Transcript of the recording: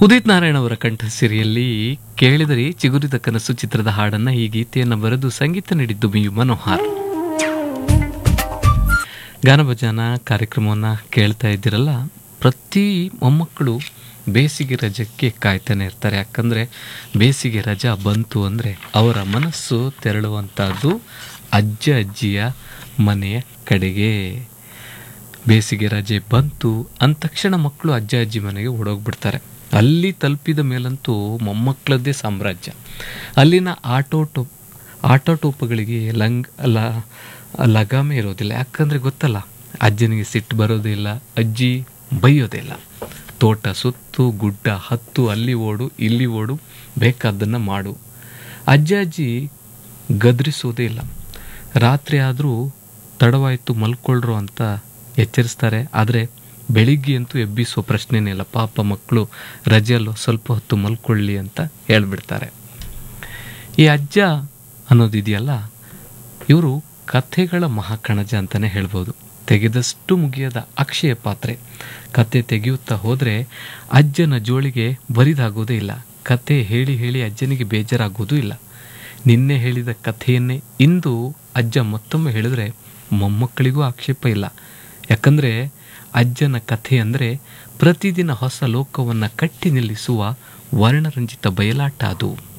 ಉದಿತ್ ನಾರಾಯಣ ಅವರ ಕಂಠಸಿರಿಯಲ್ಲಿ ಕೇಳಿದರೆ ಚಿಗುರಿದ ಕನಸು ಚಿತ್ರದ ಹಾಡನ್ನ ಈ ಗೀತೆಯನ್ನು ಬರೆದು ಸಂಗೀತ ನೀಡಿದ್ದು ಬಿ ಮನೋಹರ್ ಗಾನಭಜನ ಕಾರ್ಯಕ್ರಮವನ್ನು ಕೇಳ್ತಾ ಇದ್ದೀರಲ್ಲ ಪ್ರತಿ ಮೊಮ್ಮಕ್ಕಳು ಬೇಸಿಗೆ ರಜಕ್ಕೆ ಕಾಯ್ತಾನೆ ಇರ್ತಾರೆ ಯಾಕಂದರೆ ಬೇಸಿಗೆ ರಜಾ ಬಂತು ಅಂದರೆ ಅವರ ಮನಸ್ಸು ತೆರಳುವಂಥದ್ದು ಅಜ್ಜ ಅಜ್ಜಿಯ ಮನೆಯ ಕಡೆಗೆ ಬೇಸಿಗೆ ರಜೆ ಬಂತು ಅಂದ ತಕ್ಷಣ ಮಕ್ಕಳು ಅಜ್ಜ ಅಜ್ಜಿ ಮನೆಗೆ ಓಡೋಗ್ಬಿಡ್ತಾರೆ ಅಲ್ಲಿ ತಲುಪಿದ ಮೇಲಂತೂ ಮೊಮ್ಮಕ್ಕಳದ್ದೇ ಸಾಮ್ರಾಜ್ಯ ಅಲ್ಲಿನ ಆಟೋಟೋ ಆಟೋಟೋಪಗಳಿಗೆ ಲಂಗ್ ಲ ಲಗಾಮೆ ಇರೋದಿಲ್ಲ ಯಾಕಂದರೆ ಗೊತ್ತಲ್ಲ ಅಜ್ಜನಿಗೆ ಸಿಟ್ಟು ಬರೋದಿಲ್ಲ ಅಜ್ಜಿ ಬೈಯೋದಿಲ್ಲ ತೋಟ ಸುತ್ತು ಗುಡ್ಡ ಹತ್ತು ಅಲ್ಲಿ ಓಡು ಇಲ್ಲಿ ಓಡು ಬೇಕಾದ್ದನ್ನು ಮಾಡು ಅಜ್ಜ ಅಜ್ಜಿ ಗದರಿಸೋದೇ ಇಲ್ಲ ರಾತ್ರಿ ಆದರೂ ತಡವಾಯಿತು ಮಲ್ಕೊಳ್ರು ಅಂತ ಎಚ್ಚರಿಸ್ತಾರೆ ಆದರೆ ಬೆಳಿಗ್ಗೆ ಅಂತೂ ಎಬ್ಬಿಸೋ ಪ್ರಶ್ನೆನೇ ಇಲ್ಲ ಪಾಪ ಮಕ್ಕಳು ರಜೆಯಲ್ಲೋ ಸ್ವಲ್ಪ ಹೊತ್ತು ಮಲ್ಕೊಳ್ಳಿ ಅಂತ ಹೇಳ್ಬಿಡ್ತಾರೆ ಈ ಅಜ್ಜ ಅನ್ನೋದಿದೆಯಲ್ಲ ಇವರು ಕಥೆಗಳ ಮಹಾಕಣಜ ಅಂತಲೇ ಹೇಳ್ಬೋದು ತೆಗೆದಷ್ಟು ಮುಗಿಯದ ಅಕ್ಷಯ ಪಾತ್ರೆ ಕತೆ ತೆಗೆಯುತ್ತಾ ಹೋದರೆ ಅಜ್ಜನ ಜೋಳಿಗೆ ಬರಿದಾಗೋದೇ ಇಲ್ಲ ಕತೆ ಹೇಳಿ ಹೇಳಿ ಅಜ್ಜನಿಗೆ ಬೇಜಾರಾಗೋದೂ ಇಲ್ಲ ನಿನ್ನೆ ಹೇಳಿದ ಕಥೆಯನ್ನೇ ಇಂದು ಅಜ್ಜ ಮತ್ತೊಮ್ಮೆ ಹೇಳಿದ್ರೆ ಮೊಮ್ಮಕ್ಕಳಿಗೂ ಆಕ್ಷೇಪ ಇಲ್ಲ ಯಾಕಂದರೆ ಅಜ್ಜನ ಕಥೆ ಅಂದರೆ ಪ್ರತಿದಿನ ಹೊಸ ಲೋಕವನ್ನು ಕಟ್ಟಿ ನಿಲ್ಲಿಸುವ ವರ್ಣರಂಜಿತ ಬಯಲಾಟ ಅದು